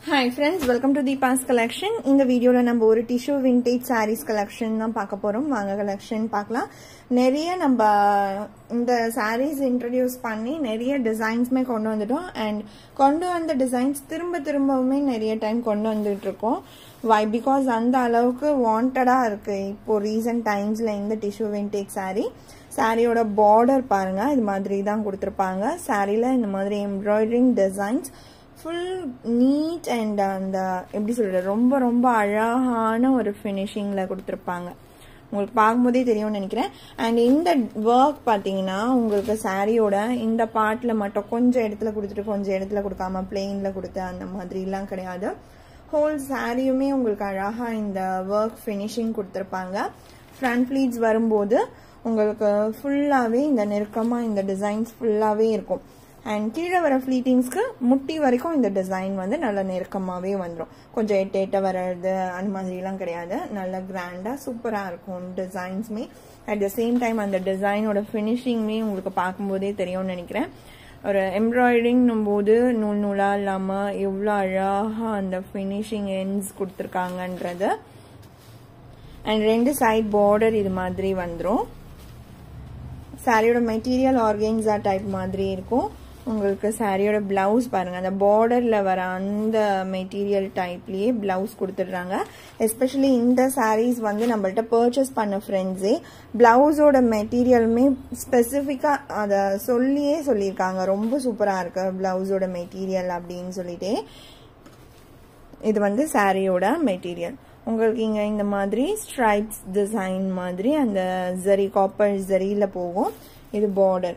hi friends welcome to Deepa's collection இந்த வீடியோவில் நம்ம ஒரு டிஷ்யூ விண்டேஜ் சாரீஸ் கலெக்ஷன் தான் பார்க்க போகிறோம் வாங்க கலெக்ஷன் பார்க்கலாம் நிறைய நம்ம இந்த சாரீஸ் இன்ட்ரடியூஸ் பண்ணி நிறைய டிசைன்ஸுமே கொண்டு வந்துட்டோம் அண்ட் கொண்டு வந்த டிசைன்ஸ் திரும்ப திரும்பவுமே நிறைய டைம் கொண்டு வந்துட்டு இருக்கோம் வை பிகாஸ் அந்த அளவுக்கு வாண்டடாக இருக்குது இப்போ ரீசன்ட் டைம்ஸில் இந்த டிஷ்யூ விண்டேஜ் சாரீ சாரியோட பார்டர் பாருங்கள் இது மாதிரி தான் கொடுத்துருப்பாங்க சாரியில் இந்த மாதிரி embroidering designs full neat and அந்த எப்படி சொல்கிறது ரொம்ப ரொம்ப அழகான ஒரு ஃபினிஷிங்கில் கொடுத்துருப்பாங்க உங்களுக்கு பார்க்கும்போதே தெரியும்னு நினைக்கிறேன் அண்ட் இந்த ஒர்க் பார்த்தீங்கன்னா உங்களுக்கு சாரியோட இந்த பார்ட்டில் மட்டும் கொஞ்சம் இடத்துல கொடுத்துட்டு கொஞ்சம் இடத்துல கொடுக்காம பிளெயினில் கொடுத்து அந்த மாதிரிலாம் கிடையாது ஹோல் சாரியுமே உங்களுக்கு அழகாக இந்த ஒர்க் ஃபினிஷிங் கொடுத்துருப்பாங்க ஃப்ரண்ட் ஃப்ளீட்ஸ் வரும்போது உங்களுக்கு ஃபுல்லாகவே இந்த நெருக்கமாக இந்த டிசைன்ஸ் ஃபுல்லாகவே இருக்கும் அண்ட் கீழே வர ஃப்ளீட்டிங்ஸ்க்கு முட்டி வரைக்கும் இந்த டிசைன் வந்து நல்ல நெருக்கமாகவே வந்துடும் கொஞ்சம் எட்ட எட்ட வர்றது அந்த மாதிரிலாம் கிடையாது நல்ல கிராண்டாக சூப்பராக இருக்கும் டிசைன்ஸுமே அட் த சேம் டைம் அந்த டிசைனோட ஃபினிஷிங்குமே உங்களுக்கு பார்க்கும்போதே தெரியும்னு நினைக்கிறேன் ஒரு எம்ப்ராய்டரிங்னும் போது நூல் நூலாக இல்லாமல் எவ்வளோ அழகாக அந்த ஃபினிஷிங் எண்ட்ஸ் கொடுத்துருக்காங்கன்றது அண்ட் ரெண்டு சைட் பார்டர் இது மாதிரி வந்துடும் சாரியோட மெட்டீரியல் ஆர்கென்ஸா டைப் மாதிரி இருக்கும் உங்களுக்கு சாரியோட பிளவுஸ் பாருங்க அந்த பார்டர்ல வர அந்த மெட்டீரியல் டைப்லயே பிளவுஸ் கொடுத்துடுறாங்க எஸ்பெஷலி இந்த சாரீஸ் வந்து நம்மள்ட்ட பர்ச்சேஸ் பண்ண ஃப்ரெண்ட்ஸே பிளவுஸோட மெட்டீரியலுமே ஸ்பெசிஃபிக்கா அதை சொல்லியே சொல்லியிருக்காங்க ரொம்ப சூப்பரா இருக்கு பிளவுஸோட மெட்டீரியல் அப்படின்னு சொல்லிட்டே இது வந்து சாரியோட மெட்டீரியல் உங்களுக்கு இங்கே இந்த மாதிரி ஸ்ட்ரைப்ஸ் டிசைன் மாதிரி அந்த ஜரி காப்பர் ஜரியில் போகும் இது பார்டர்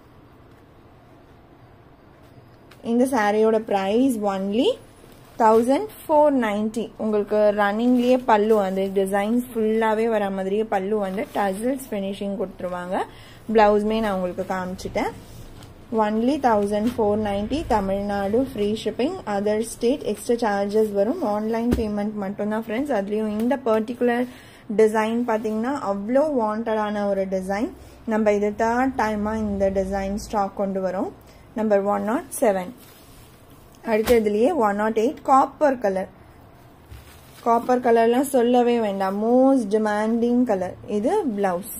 இந்த சாரியோட price only thousand four ninety உங்களுக்கு ரன்னிங்லேயே பல்லு வந்து டிசைன்ஸ் ஃபுல்லாகவே வர மாதிரியே பல்லு வந்து டசில்ஸ் ஃபினிஷிங் கொடுத்துருவாங்க ப்ளவுஸுமே நான் உங்களுக்கு காமிச்சிட்டேன் only thousand four ninety Tamil Nadu free shipping other state extra charges வரும் ஆன்லைன் பேமெண்ட் மட்டும்தான் ஃப்ரெண்ட்ஸ் அதுலேயும் இந்த பர்டிகுலர் டிசைன் பார்த்தீங்கன்னா அவ்வளோ வாண்டடான ஒரு டிசைன் நம்ம இது தேர்ட் டைமாக இந்த டிசைன் ஸ்டாக் கொண்டு வரோம் நம்பர் ஒன் நாட் செவன் அடுத்ததுலேயே one nought eight copper colour copper கலர்லாம் சொல்லவே வேண்டாம் மோஸ்ட் டிமாண்டிங் கலர் இது பிளவுஸ்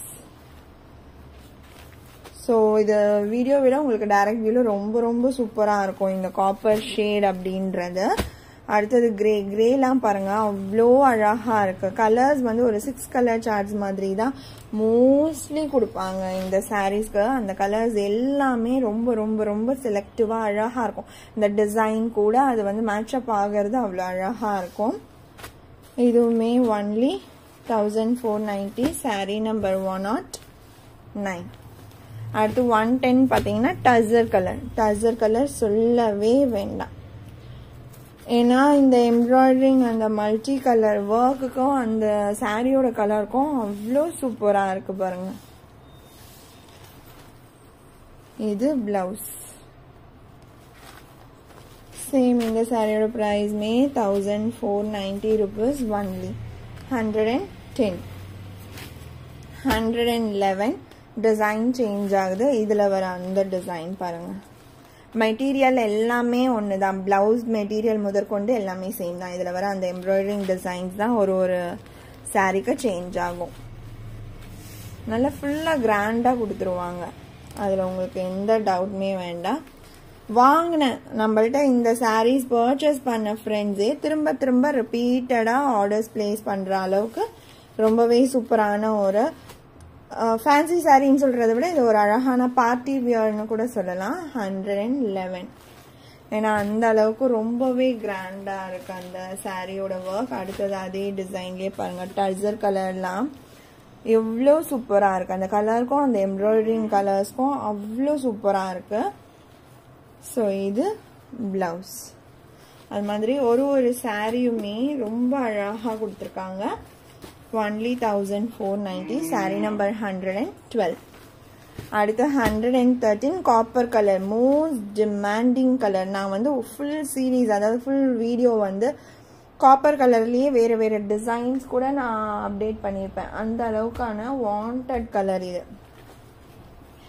ஸோ இது வீடியோ விட உங்களுக்கு டைரக்ட் வியூவில் ரொம்ப ரொம்ப சூப்பராக இருக்கும் இந்த காப்பர் ஷேட் அப்படின்றது அடுத்தது கிரே கிரேலாம் பாருங்க அவ்வளோ அழகாக இருக்கு கலர்ஸ் வந்து ஒரு சிக்ஸ் கலர் சார்ட்ஸ் மாதிரி தான் மோஸ்ட்லி கொடுப்பாங்க இந்த சாரீஸ்க்கு அந்த கலர்ஸ் எல்லாமே ரொம்ப ரொம்ப ரொம்ப செலக்டிவாக அழகாக இருக்கும் இந்த டிசைன் கூட அது வந்து மேட்சப் ஆகிறது அவ்வளோ அழகாக இருக்கும் இதுவுமே only thousand four ninety saree number one nought nine அடுத்து ஒன் டென் பார்த்தீங்கன்னா டசர் கலர் டசர் கலர் சொல்லவே வேண்டாம் ஏன்னா இந்த எம்ப்ராய்டரிங் அந்த மல்டி கலர் ஒர்க்குக்கும் அந்த சாரியோட கலருக்கும் அவ்வளோ சூப்பராக இருக்கு பாருங்க இது பிளவுஸ் சேம் இந்த சாரியோட ப்ரைஸ்மே thousand four ninety rupees only hundred and ten hundred and eleven design change ஆகுது இதில் வர அந்த டிசைன் பாருங்கள் மெட்டீரியல் எல்லாமே ஒன்று தான் ப்ளவுஸ் மெட்டீரியல் முதற்கொண்டு எல்லாமே சேம் தான் இதில் வர அந்த எம்ப்ராய்டரிங் டிசைன்ஸ் தான் ஒரு ஒரு சாரீக்கு சேஞ்ச் ஆகும் நல்லா ஃபுல்லாக கிராண்டாக கொடுத்துருவாங்க அதில் உங்களுக்கு எந்த டவுட்டுமே வேண்டாம் வாங்கினேன் நம்மள்ட்ட இந்த சாரீஸ் பர்ச்சேஸ் பண்ண ஃப்ரெண்ட்ஸே திரும்ப திரும்ப ரிப்பீட்டடாக ஆர்டர்ஸ் பிளேஸ் பண்ணுற அளவுக்கு ரொம்பவே சூப்பரான ஒரு ஃபேன்சி சாரின்னு சொல்கிறத விட இது ஒரு அழகான பார்ட்டி வியர்னு கூட சொல்லலாம் ஹண்ட்ரட் அண்ட் லெவன் ஏன்னா அந்த அளவுக்கு ரொம்பவே கிராண்டாக இருக்கு அந்த சாரியோட ஒர்க் அடுத்தது அதே டிசைன்லேயே பாருங்கள் டர்சர் கலர்லாம் எவ்வளோ சூப்பராக இருக்குது அந்த கலருக்கும் அந்த எம்ப்ராய்டரிங் கலர்ஸ்க்கும் அவ்வளோ சூப்பராக இருக்குது ஸோ இது ப்ளவுஸ் அது மாதிரி ஒரு ஒரு சாரியுமே ரொம்ப அழகாக கொடுத்துருக்காங்க only thousand four ninety saree number hundred and twelve அடுத்து hundred and thirteen copper colour most demanding colour நான் வந்து ஃபுல் சீரீஸ் அதாவது ஃபுல் வீடியோ வந்து காப்பர் கலர்லேயே வேறு வேறு டிசைன்ஸ் கூட நான் அப்டேட் பண்ணியிருப்பேன் அந்த அளவுக்கான வாண்டட் கலர் இது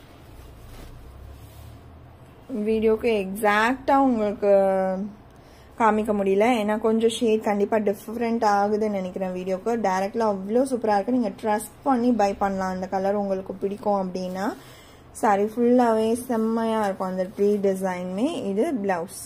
வீடியோக்கு எக்ஸாக்டாக உங்களுக்கு காமிக்க முடியல ஏன்னா கொஞ்சம் ஷேட் கண்டிப்பாக டிஃப்ரெண்ட் ஆகுதுன்னு நினைக்கிறேன் வீடியோக்கு டேரெக்டில் அவ்வளோ சூப்பராக இருக்குது நீங்கள் ட்ரஸ்ட் பண்ணி பை பண்ணலாம் அந்த கலர் உங்களுக்கு பிடிக்கும் அப்படின்னா சாரி ஃபுல்லாகவே செம்மையாக இருக்கும் அந்த ட்ரீ டிசைனுமே இது ப்ளவுஸ்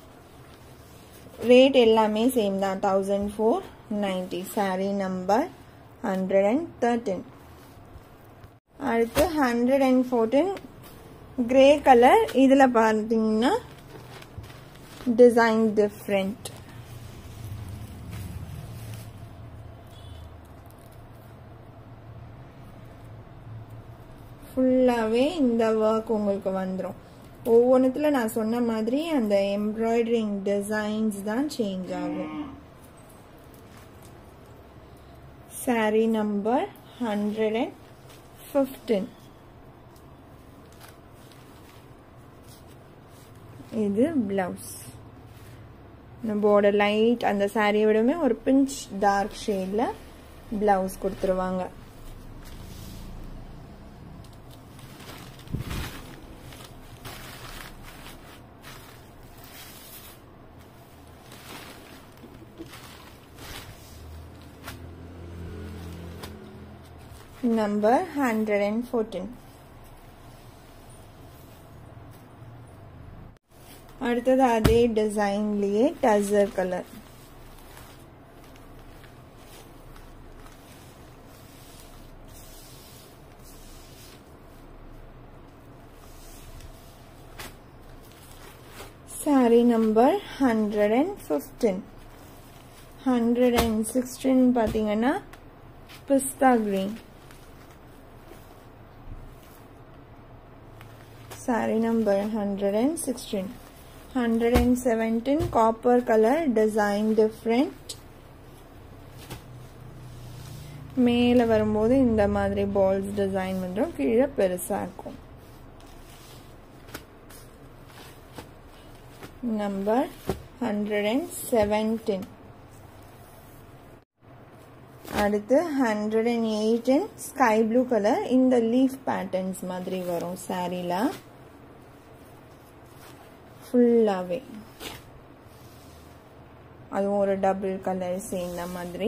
ரேட் எல்லாமே சேம் தான் thousand four ninety saree number hundred and thirteen அடுத்து hundred and fourteen grey colour இதில் பார்த்தீங்கன்னா டிசைன் டிஃப்ரெண்ட் ஃபுல்லாகவே இந்த ஒர்க் உங்களுக்கு வந்துடும் ஒவ்வொன்றுத்தில் நான் சொன்ன மாதிரி அந்த எம்ப்ராய்டரிங் டிசைன்ஸ் தான் சேஞ்ச் ஆகும் saree number hundred and fifteen இது பிளவுஸ் பார்டர் லைட் அந்த சாரியை விடவே ஒரு பிஞ்ச் டார்க் ஷேடில் பிளவுஸ் கொடுத்துருவாங்க number 114 அடுத்தது அதே டிசைன்லயே tussar colour saree number hundred and fifteen hundred and sixteen பார்த்தீங்கன்னா பிஸ்தா green saree number 116 117 copper color design different மேலே வரும்போது இந்த மாதிரி பால்ஸ் டிசைன் வந்துடும் கீழே பெருசாக இருக்கும் நம்பர் ஹண்ட்ரட் அண்ட் செவன்டீன் அடுத்து hundred and eighteen sky blue colour இந்த லீஃப் பேட்டர்ன்ஸ் மாதிரி வரும் சாரீல ஃபுல்லாகவே அதுவும் ஒரு டபுள் கலர் சேர்ந்த மாதிரி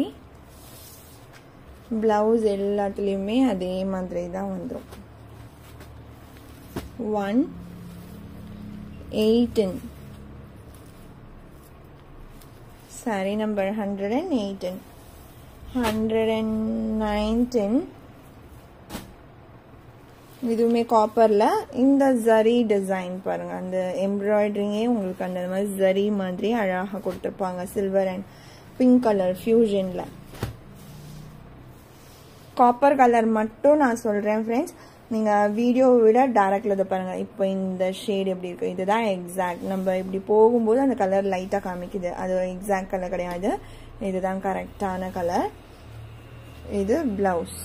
பிளவுஸ் எல்லாத்துலேயுமே அதே மாதிரி தான் வந்துடும் one eighteen saree number hundred and eighteen hundred and nineteen இதுவுமே காப்பரில் இந்த ஜரி டிசைன் பாருங்க அந்த எம்ப்ராய்டரிங்கே உங்களுக்கு அந்த மாதிரி ஜரி மாதிரி அழகாக கொடுத்துருப்பாங்க சில்வர் அண்ட் பிங்க் கலர் ஃபியூஷனில் காப்பர் கலர் மட்டும் நான் சொல்கிறேன் ஃப்ரெண்ட்ஸ் நீங்கள் வீடியோவை விட டேரக்டில் இதை பாருங்கள் இப்போ இந்த ஷேட் எப்படி இருக்குது இதுதான் எக்ஸாக்ட் நம்ம இப்படி போகும்போது அந்த கலர் லைட்டாக காமிக்குது அது எக்ஸாக்ட் கலர் கிடையாது இதுதான் கரெக்டான கலர் இது blouse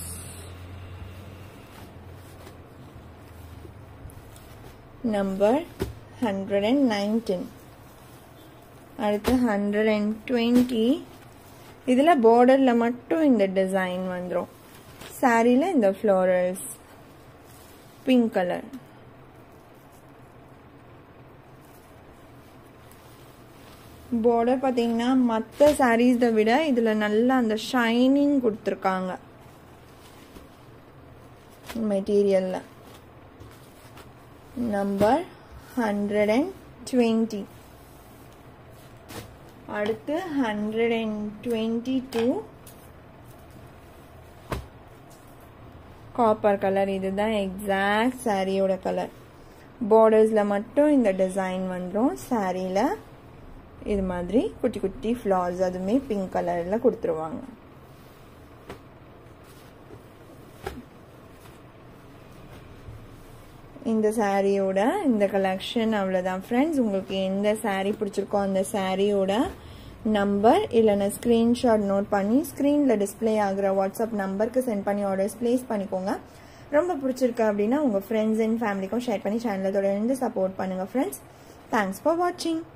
number hundred and nineteen அடுத்து ஹண்ட்ரட் அண்ட் டுவெண்ட்டி இதில் பார்டரில் மட்டும் இந்த டிசைன் வந்துடும் சாரியில் இந்த ஃப்ளோரல்ஸ் பிங்க் கலர் பார்டர் பார்த்தீங்கன்னா மற்ற சாரீஸை விட இதில் நல்லா அந்த ஷைனிங் கொடுத்துருக்காங்க மெட்டீரியலில் நம்பர் ஹண்ட்ரட் அண்ட் டுவெண்ட்டி அடுத்து hundred and twenty two copper colour இதுதான் எக்ஸாக்ட் சாரியோட கலர் பார்டர்ஸில் மட்டும் இந்த டிசைன் வந்துடும் சாரியில் இது மாதிரி குட்டி குட்டி ஃப்ளார்ஸ் அதுவுமே பிங்க் கலரில் கொடுத்துருவாங்க இந்த சாரியோட இந்த கலெக்ஷன் அவ்வளோதான் ஃப்ரெண்ட்ஸ் உங்களுக்கு எந்த சாரீ பிடிச்சிருக்கோ அந்த சாரியோட நம்பர் இல்லைன்னா ஸ்க்ரீன்ஷாட் நோட் பண்ணி ஸ்க்ரீனில் டிஸ்பிளே ஆகிற வாட்ஸ்அப் நம்பருக்கு சென்ட் பண்ணி ஆர்டர்ஸ் ப்ளேஸ் பண்ணிக்கோங்க ரொம்ப பிடிச்சிருக்கு அப்படின்னா உங்கள் ஃப்ரெண்ட்ஸ் அண்ட் ஃபேமிலிக்கும் ஷேர் பண்ணி சேனலை தொடர்ந்து சப்போர்ட் பண்ணுங்கள் ஃப்ரெண்ட்ஸ் தேங்க்ஸ் ஃபார் வாட்சிங்